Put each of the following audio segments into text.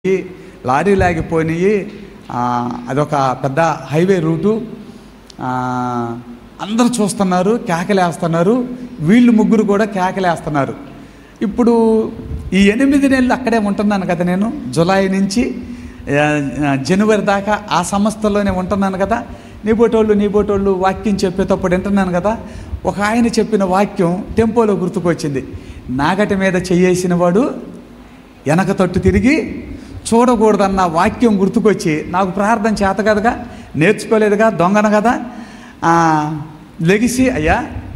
ఆగిపోయి లారీలు ఆగిపోయినాయి ఆ, అదొక పెద్ద హైవే రూటు ఆ, అందరూ చూస్తున్నారు కేకలేస్తున్నారు వీళ్ళు ముగ్గురు కూడా కేకలేస్తున్నారు ఇప్పుడు ఈ ఎనిమిది నెలలు అక్కడే ఉంటున్నాను కదా నేను జులై నుంచి ఆ, ఆ, జనవరి దాకా ఆ సంస్థలోనే ఉంటున్నాను కదా నీ బోటోళ్ళు నీ బోటోళ్ళు వాక్యం చెప్పేటప్పుడు వింటున్నాను కదా ఒక ఆయన చెప్పిన వాక్యం టెంపోలో గుర్తుకొచ్చింది నాగటి మీద చెయ్యేసిన వాడు వెనక తట్టు తిరిగి చూడకూడదన్న వాక్యం గుర్తుకొచ్చి నాకు ప్రార్థన చేత కదగా నేర్చుకోలేదుగా దొంగన కదా ఆ, లెగిసి అయ్యా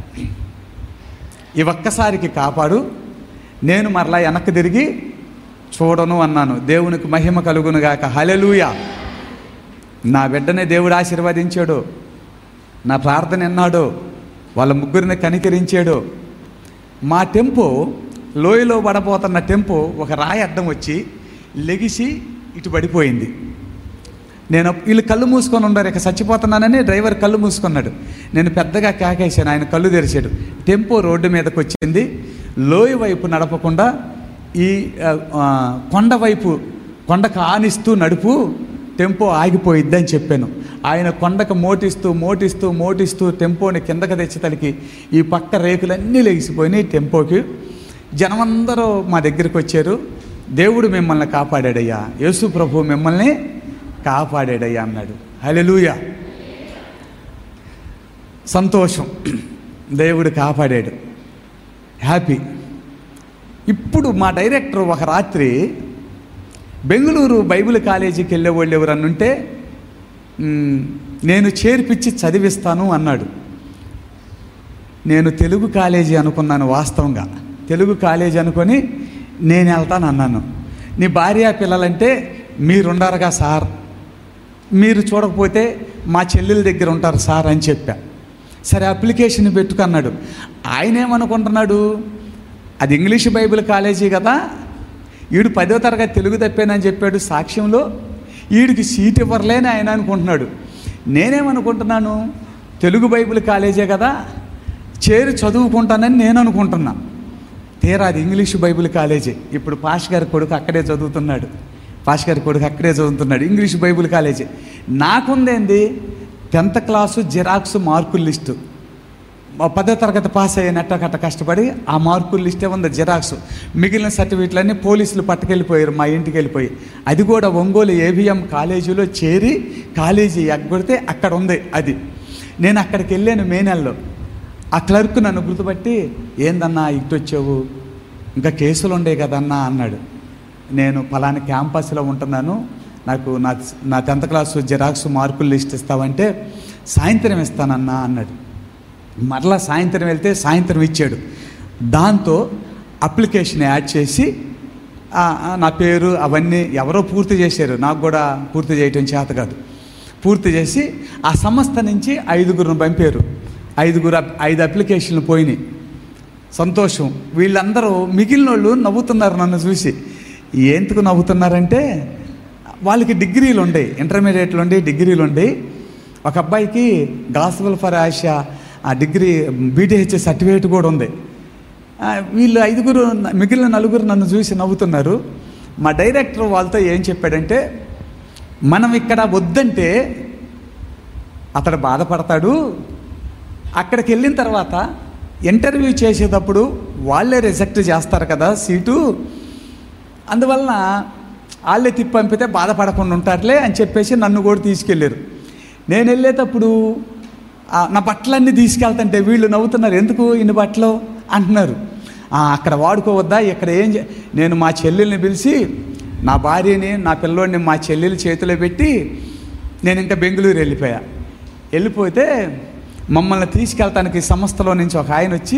ఈ ఒక్కసారికి కాపాడు నేను మరలా వెనక్కి తిరిగి చూడను అన్నాను దేవునికి మహిమ కలుగును గాక హలెలూయ నా బిడ్డని దేవుడు ఆశీర్వదించాడు నా ప్రార్థన ఎన్నాడు వాళ్ళ ముగ్గురిని కనికరించాడు మా టెంపో లోయలో పడబోతున్న టెంపో ఒక రాయి అడ్డం వచ్చి లెగిసి ఇటు పడిపోయింది నేను వీళ్ళు కళ్ళు మూసుకొని ఉండరు ఇక చచ్చిపోతున్నానని డ్రైవర్ కళ్ళు మూసుకున్నాడు నేను పెద్దగా కేకేశాను ఆయన కళ్ళు తెరిచాడు టెంపో రోడ్డు మీదకి వచ్చింది లోయ వైపు నడపకుండా ఈ ఆ, ఆ, కొండ వైపు కొండకు ఆనిస్తూ నడుపు టెంపో ఆగిపోయిద్ది అని చెప్పాను ఆయన కొండకు మోటిస్తూ మోటిస్తూ మోటిస్తూ టెంపోని కిందకి తెచ్చి తలికి ఈ పక్క రేకులన్నీ లెగిసిపోయినాయి టెంపోకి జనమందరూ మా దగ్గరికి వచ్చారు దేవుడు మిమ్మల్ని కాపాడాడయ్యా యేసు ప్రభు మిమ్మల్ని కాపాడాడయ్యా అన్నాడు హలెలూయ సంతోషం దేవుడు కాపాడాడు హ్యాపీ ఇప్పుడు మా డైరెక్టర్ ఒక రాత్రి బెంగళూరు బైబిల్ కాలేజీకి వెళ్ళే వాళ్ళు ఎవరన్నా ఉంటే "మ్, నేను చేర్పిచ్చి చదివిస్తాను అన్నాడు నేను తెలుగు కాలేజీ అనుకున్నాను వాస్తవంగా తెలుగు కాలేజీ అనుకొని నేను వెళ్తాను అన్నాను నీ భార్య పిల్లలంటే మీరుండారుగా సార్ మీరు చూడకపోతే మా చెల్లెల దగ్గర ఉంటారు సార్ అని చెప్పా సరే అప్లికేషన్ పెట్టుకున్నాడు ఆయన ఏమనుకుంటున్నాడు అది ఇంగ్లీష్ బైబిల్ కాలేజీ కదా ఈడు పదో తరగతి తెలుగు తప్పానని చెప్పాడు సాక్ష్యంలో ఈడికి సీట్ ఇవ్వరలేని ఆయన అనుకుంటున్నాడు నేనేమనుకుంటున్నాను తెలుగు బైబిల్ కాలేజే కదా చేరి చదువుకుంటానని నేను అనుకుంటున్నా తీరా అది ఇంగ్లీష్ బైబిల్ కాలేజీ ఇప్పుడు పాష్ గారి కొడుకు అక్కడే చదువుతున్నాడు పాష్ గారి కొడుకు అక్కడే చదువుతున్నాడు ఇంగ్లీష్ బైబిల్ కాలేజీ నాకుందేంది టెన్త్ క్లాసు జిరాక్స్ మార్కుల లిస్టు మా పదో తరగతి పాస్ అయ్యానట్ట కట్ట కష్టపడి ఆ మార్కుల లిస్టే ఉంది జిరాక్స్ మిగిలిన సర్టిఫికెట్లన్నీ పోలీసులు పట్టుకెళ్ళిపోయారు మా ఇంటికి వెళ్ళిపోయి అది కూడా ఒంగోలు ఏవిఎం కాలేజీలో చేరి కాలేజీ ఎగ్గొడితే అక్కడ ఉంది అది నేను అక్కడికి వెళ్ళాను మే నెలలో ఆ క్లర్క్ నన్ను గుర్తుపట్టి ఏందన్నా ఇటు వచ్చావు ఇంకా కేసులు ఉండే కదన్నా అన్నాడు నేను ఫలాని క్యాంపస్లో ఉంటున్నాను నాకు నా నా టెన్త్ క్లాసు జిరాక్స్ మార్కులు లిస్ట్ ఇస్తావంటే సాయంత్రం ఇస్తానన్నా అన్నాడు మరలా సాయంత్రం వెళ్తే సాయంత్రం ఇచ్చాడు దాంతో అప్లికేషన్ యాడ్ చేసి ఆ, ఆ, నా పేరు అవన్నీ ఎవరో పూర్తి చేశారు నాకు కూడా పూర్తి చేయటం చేత కాదు పూర్తి చేసి ఆ సంస్థ నుంచి ఐదుగురును పంపారు ఐదుగురు అప్- ఐదు అప్లికేషన్లు పోయినాయి సంతోషం వీళ్ళందరూ మిగిలిన వాళ్ళు నవ్వుతున్నారు నన్ను చూసి ఎందుకు నవ్వుతున్నారంటే వాళ్ళకి డిగ్రీలు ఉండేవి ఇంటర్మీడియట్లు ఉండి డిగ్రీలు ఉండి ఒక అబ్బాయికి గాస్బల్ ఫర్ ఆశ ఆ డిగ్రీ బీటీహెచ్ సర్టిఫికేట్ కూడా ఉంది ఆ, వీళ్ళు ఐదుగురు మిగిలిన నలుగురు నన్ను చూసి నవ్వుతున్నారు మా డైరెక్టర్ వాళ్ళతో ఏం చెప్పాడంటే మనం ఇక్కడ వద్దంటే అతడు బాధపడతాడు అక్కడికి వెళ్ళిన తర్వాత ఇంటర్వ్యూ చేసేటప్పుడు వాళ్ళే రిజెక్ట్ చేస్తారు కదా సీటు అందువలన వాళ్ళే తిప్పి పంపితే బాధపడకుండా ఉంటారులే అని చెప్పేసి నన్ను కూడా తీసుకెళ్ళారు నేను వెళ్ళేటప్పుడు ఆ, నా బట్టలన్నీ తీసుకెళ్తుంటే వీళ్ళు నవ్వుతున్నారు ఎందుకు ఇన్ని బట్టలు అంటున్నారు "ఆ, అక్కడ వాడుకోవద్దా ఇక్కడ ఏం చే-" నేను మా చెల్లెల్ని పిలిచి నా భార్యని నా పిల్లోడిని మా చెల్లెల చేతిలో పెట్టి నేను ఇంకా బెంగళూరు వెళ్ళిపోయా వెళ్ళిపోతే మమ్మల్ని తీసుకెళ్తానికి సంస్థలో నుంచి ఒక ఆయన వచ్చి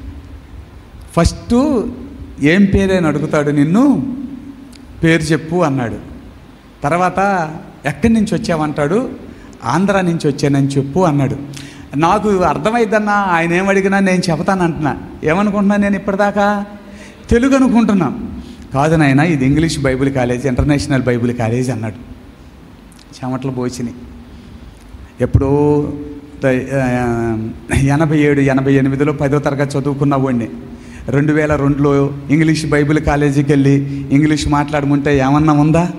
ఫస్ట్ ఏం పేరేని అడుగుతాడు నిన్ను పేరు చెప్పు అన్నాడు తర్వాత ఎక్కడి నుంచి వచ్చావంటాడు ఆంధ్ర నుంచి వచ్చానని చెప్పు అన్నాడు నాకు అర్థమైద్దన్నా ఆయన ఏమడిగినా నేను చెబుతాను అంటున్నా ఏమనుకుంటున్నా నేను ఇప్పటిదాకా తెలుగు అనుకుంటున్నా కాదు నాయన ఇది English Bible college international Bible college అన్నాడు చెమటలు పోసినాయి ఎప్పుడో త- ఆ, ఎనభై ఏడు ఎనభై ఎనిమిదిలో పదో తరగతి చదువుకున్న వాడిని రెండు వేల రెండులో ఇంగ్లీష్ బైబిల్ కాలేజీకి వెళ్ళి ఇంగ్లీష్ మాట్లాడమంటే ఏమన్నా ఉందా